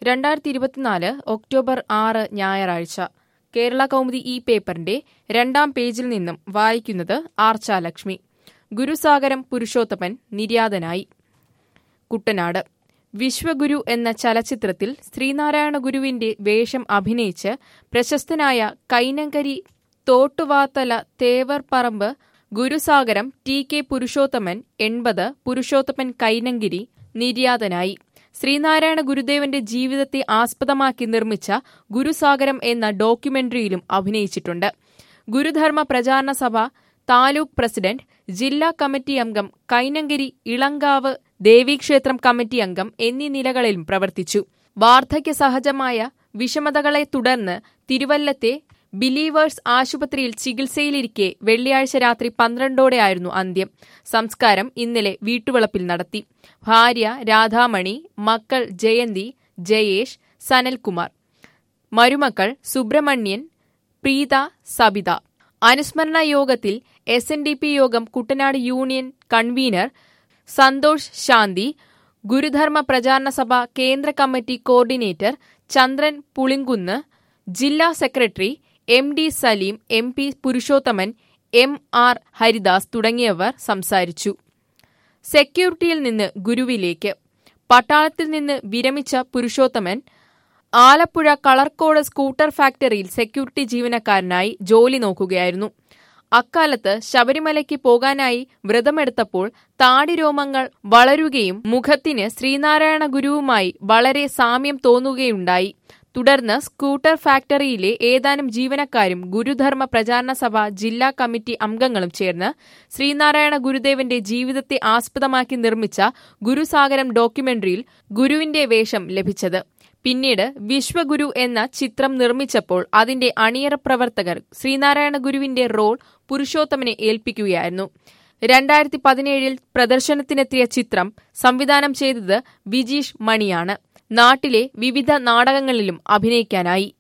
രണ്ടായിരത്തി ഇരുപത്തിനാല് ഒക്ടോബർ ആറ് ഞായറാഴ്ച കേരള കൗമുദി ഈ പേപ്പറിന്റെ രണ്ടാം പേജിൽ നിന്നും വായിക്കുന്നത് ആർച്ചാലക്ഷ്മി ഗുരുസാഗരം പുരുഷോത്തമൻ നിര്യാതനായി കുട്ടനാട് വിശ്വഗുരു എന്ന ചലച്ചിത്രത്തിൽ ശ്രീനാരായണ ഗുരുവിന്റെ വേഷം അഭിനയിച്ച് പ്രശസ്തനായ കൈനങ്കരി തോട്ടുവാത്തല തേവർപ്പറമ്പ് ഗുരുസാഗരം ടി കെ പുരുഷോത്തമൻ എൺപത് പുരുഷോത്തമൻ കൈനങ്കിരി നിര്യാതനായി ശ്രീനാരായണ ഗുരുദേവന്റെ ജീവിതത്തെ ആസ്പദമാക്കി നിർമ്മിച്ച ഗുരുസാഗരം എന്ന ഡോക്യുമെന്ററിയിലും അഭിനയിച്ചിട്ടുണ്ട് ഗുരുധർമ്മ പ്രചാരണ സഭ താലൂക്ക് പ്രസിഡന്റ് ജില്ലാ കമ്മിറ്റി അംഗം കൈനങ്കരി ഇളങ്കാവ് ദേവീക്ഷേത്രം കമ്മിറ്റി അംഗം എന്നീ നിലകളിലും പ്രവർത്തിച്ചു വാർദ്ധക്യ സഹജമായ വിഷമതകളെ തുടർന്ന് തിരുവല്ലത്തെ ബിലീവേഴ്സ് ആശുപത്രിയിൽ ചികിത്സയിലിരിക്കെ വെള്ളിയാഴ്ച രാത്രി പന്ത്രണ്ടോടെയായിരുന്നു അന്ത്യം സംസ്കാരം ഇന്നലെ വീട്ടുവളപ്പിൽ നടത്തി ഭാര്യ രാധാമണി മക്കൾ ജയന്തി ജയേഷ് സനൽകുമാർ മരുമക്കൾ സുബ്രഹ്മണ്യൻ പ്രീത സബിത അനുസ്മരണ യോഗത്തിൽ എസ് എൻ ഡി പി യോഗം കുട്ടനാട് യൂണിയൻ കൺവീനർ സന്തോഷ് ശാന്തി ഗുരുധർമ്മ പ്രചാരണ സഭ കേന്ദ്ര കമ്മിറ്റി കോർഡിനേറ്റർ ചന്ദ്രൻ പുളിങ്കുന്ന് ജില്ലാ secretary M D Saleem M P Purushothaman M R Haridas തുടങ്ങിയവർ സംസാരിച്ചു സെക്യൂരിറ്റിയിൽ നിന്ന് ഗുരുവിലേക്ക് പട്ടാളത്തിൽ നിന്ന് വിരമിച്ച പുരുഷോത്തമൻ ആലപ്പുഴ കളർക്കോട് സ്കൂട്ടർ ഫാക്ടറിയിൽ സെക്യൂരിറ്റി ജീവനക്കാരനായി ജോലി നോക്കുകയായിരുന്നു അക്കാലത്ത് ശബരിമലയ്ക്ക് പോകാനായി വ്രതമെടുത്തപ്പോൾ താടിരോമങ്ങൾ വളരുകയും മുഖത്തിന് ശ്രീനാരായണ ഗുരുവുമായി വളരെ സാമ്യം തോന്നുകയുണ്ടായി തുടർന്ന് സ്കൂട്ടർ ഫാക്ടറിയിലെ ഏതാനും ജീവനക്കാരും ഗുരുധർമ്മ പ്രചാരണ സഭ ജില്ലാ കമ്മിറ്റി അംഗങ്ങളും ചേർന്ന് ശ്രീനാരായണ ഗുരുദേവന്റെ ജീവിതത്തെ ആസ്പദമാക്കി നിർമ്മിച്ച ഗുരുസാഗരം ഡോക്യുമെന്ററിയിൽ ഗുരുവിന്റെ വേഷം ലഭിച്ചത് പിന്നീട് വിശ്വഗുരു എന്ന ചിത്രം നിർമ്മിച്ചപ്പോൾ അതിന്റെ അണിയറ പ്രവർത്തകർ ശ്രീനാരായണ ഗുരുവിന്റെ റോൾ പുരുഷോത്തമനെ ഏൽപ്പിക്കുകയായിരുന്നു രണ്ടായിരത്തി പതിനേഴിൽ പ്രദർശനത്തിനെത്തിയ ചിത്രം സംവിധാനം ചെയ്തത് വിജീഷ് മണിയാണ് നാട്ടിലെ വിവിധ നാടകങ്ങളിലും അഭിനയിക്കാനായി